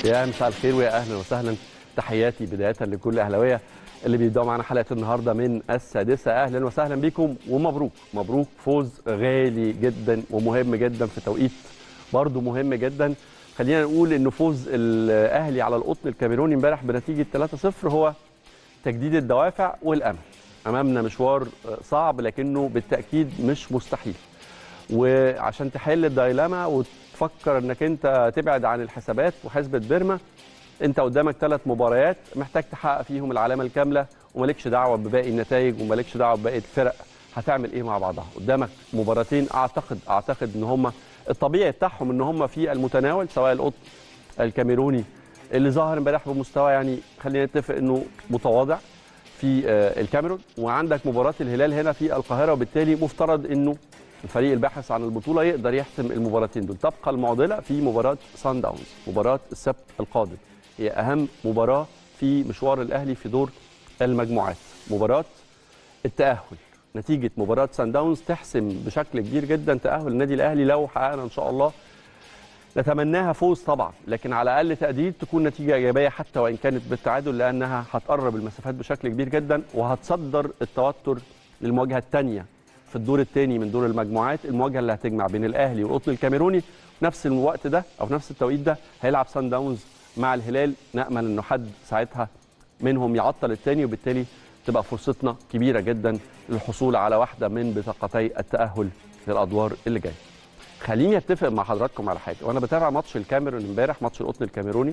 يا مساء الخير ويا اهلا وسهلا تحياتي بدايه لكل اهلاويه اللي بيبداوا معانا حلقه النهارده من السادسه اهلا وسهلا بكم ومبروك مبروك فوز غالي جدا ومهم جدا في توقيت برضه مهم جدا خلينا نقول انه فوز الاهلي على القطن الكاميروني امبارح بنتيجه 3-0 هو تجديد الدوافع والامل امامنا مشوار صعب لكنه بالتاكيد مش مستحيل وعشان تحل الدايلاما وتفكر انك انت تبعد عن الحسابات وحسبه بيرما انت قدامك ثلاث مباريات محتاج تحقق فيهم العلامه الكامله ومالكش دعوه بباقي النتائج ومالكش دعوه بباقي الفرق هتعمل ايه مع بعضها قدامك مباراتين اعتقد اعتقد ان هم الطبيعي بتاعهم ان هم في المتناول سواء القطن الكاميروني اللي ظهر امبارح بمستوى يعني خلينا نتفق انه متواضع في الكاميرون وعندك مباراه الهلال هنا في القاهره وبالتالي مفترض انه الفريق الباحث عن البطوله يقدر يحسم المباراتين دول تبقى المعضله في مباراه سان داونز مباراه السبت القادم هي اهم مباراه في مشوار الاهلي في دور المجموعات مباراه التاهل نتيجه مباراه سان داونز تحسم بشكل كبير جدا تاهل النادي الاهلي لو حققنا ان شاء الله نتمناها فوز طبعا لكن على اقل تقدير تكون نتيجه ايجابيه حتى وان كانت بالتعادل لانها هتقرب المسافات بشكل كبير جدا وهتصدر التوتر للمواجهه الثانيه في الدور الثاني من دور المجموعات المواجهه اللي هتجمع بين الاهلي والقطن الكاميروني في نفس الوقت ده او في نفس التوقيت ده هيلعب سان داونز مع الهلال نامل انه حد ساعتها منهم يعطل الثاني وبالتالي تبقى فرصتنا كبيره جدا للحصول على واحده من بطاقتي التاهل للادوار اللي جايه. خليني اتفق مع حضراتكم على حاجه وانا بتابع ماتش الكاميرون امبارح ماتش القطن الكاميروني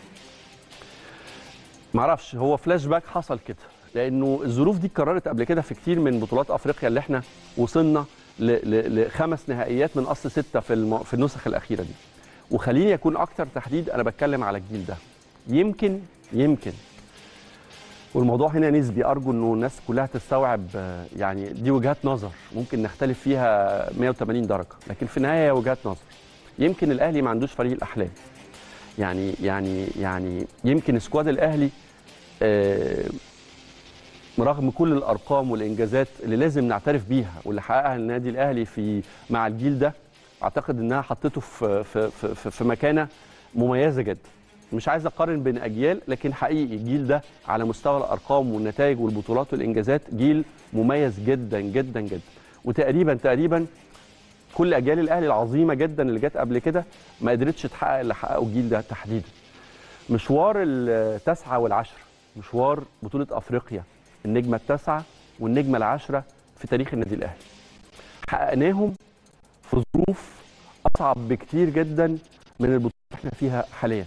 معرفش هو فلاش باك حصل كده لانه الظروف دي اتكررت قبل كده في كتير من بطولات افريقيا اللي احنا وصلنا لخمس نهائيات من اصل سته في الم... في النسخ الاخيره دي وخليني اكون اكتر تحديد انا بتكلم على الجيل ده يمكن يمكن والموضوع هنا نسبي ارجو انه الناس كلها تستوعب يعني دي وجهات نظر ممكن نختلف فيها 180 درجه لكن في النهايه هي وجهات نظر يمكن الاهلي ما عندوش فريق الاحلام يعني يعني يعني يمكن سكواد الاهلي آه رغم كل الارقام والانجازات اللي لازم نعترف بيها واللي حققها النادي الاهلي في مع الجيل ده اعتقد انها حطته في في في, في مكانه مميزه جدا مش عايز اقارن بين اجيال لكن حقيقي الجيل ده على مستوى الارقام والنتائج والبطولات والانجازات جيل مميز جدا جدا جدا وتقريبا تقريبا كل اجيال الاهلي العظيمه جدا اللي جت قبل كده ما قدرتش تحقق اللي حققه الجيل ده تحديدا مشوار التاسعه والعشره مشوار بطوله افريقيا النجمه التاسعه والنجمه العاشره في تاريخ النادي الاهلي حققناهم في ظروف اصعب بكتير جدا من البطولات اللي احنا فيها حاليا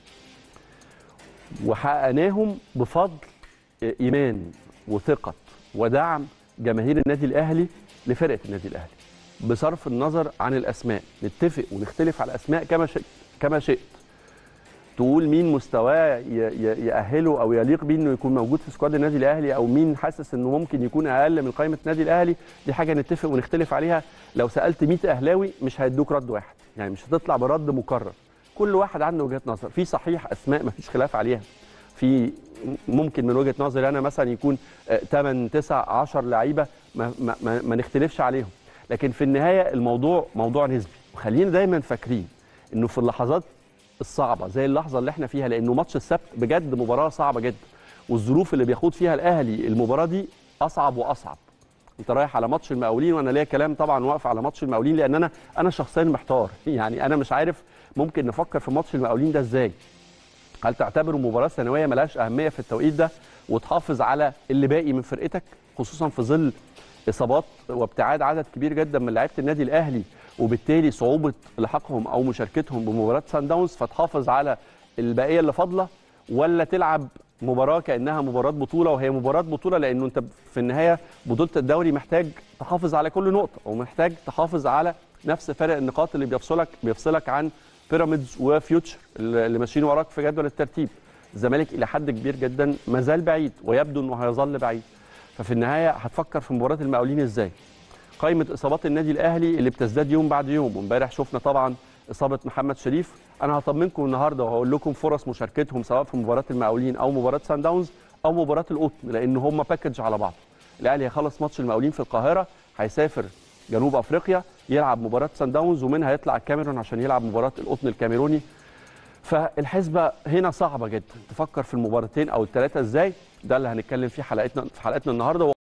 وحققناهم بفضل ايمان وثقه ودعم جماهير النادي الاهلي لفرقه النادي الاهلي بصرف النظر عن الاسماء نتفق ونختلف على الاسماء كما شئت كما شئت تقول مين مستواه يأهله او يليق بيه انه يكون موجود في سكواد النادي الاهلي او مين حاسس انه ممكن يكون اقل من قائمه النادي الاهلي دي حاجه نتفق ونختلف عليها لو سالت 100 اهلاوي مش هيدوك رد واحد يعني مش هتطلع برد مكرر كل واحد عنده وجهه نظر في صحيح اسماء ما فيش خلاف عليها في ممكن من وجهه نظري انا مثلا يكون 8 9 10 لعيبه ما, ما, ما, ما نختلفش عليهم لكن في النهايه الموضوع موضوع نسبي وخلينا دايما فاكرين انه في اللحظات الصعبه زي اللحظه اللي احنا فيها لانه ماتش السبت بجد مباراه صعبه جدا والظروف اللي بيخوض فيها الاهلي المباراه دي اصعب واصعب انت رايح على ماتش المقاولين وانا ليا كلام طبعا واقف على ماتش المقاولين لان انا انا شخصيا محتار يعني انا مش عارف ممكن نفكر في ماتش المقاولين ده ازاي هل تعتبره مباراه ثانويه ملهاش اهميه في التوقيت ده وتحافظ على اللي باقي من فرقتك خصوصا في ظل اصابات وابتعاد عدد كبير جدا من لعيبه النادي الاهلي وبالتالي صعوبه لحاقهم او مشاركتهم بمباراه سان داونز فتحافظ على البقيه اللي فاضله ولا تلعب مباراه كانها مباراه بطوله وهي مباراه بطوله لانه انت في النهايه بطوله الدوري محتاج تحافظ على كل نقطه ومحتاج تحافظ على نفس فرق النقاط اللي بيفصلك بيفصلك عن بيراميدز وفيوتشر اللي ماشيين وراك في جدول الترتيب الزمالك الى حد كبير جدا ما زال بعيد ويبدو انه هيظل بعيد ففي النهايه هتفكر في مباراه المقاولين ازاي قائمه اصابات النادي الاهلي اللي بتزداد يوم بعد يوم وامبارح شفنا طبعا اصابه محمد شريف انا هطمنكم النهارده وهقول لكم فرص مشاركتهم سواء في مباراه المقاولين او مباراه سان داونز او مباراه القطن لان هم باكج على بعض الاهلي هيخلص ماتش المقاولين في القاهره هيسافر جنوب افريقيا يلعب مباراه سان داونز ومنها يطلع الكاميرون عشان يلعب مباراه القطن الكاميروني فالحسبه هنا صعبه جدا تفكر في المباراتين او الثلاثه ازاي ده اللي هنتكلم فيه حلقتنا في حلقتنا النهارده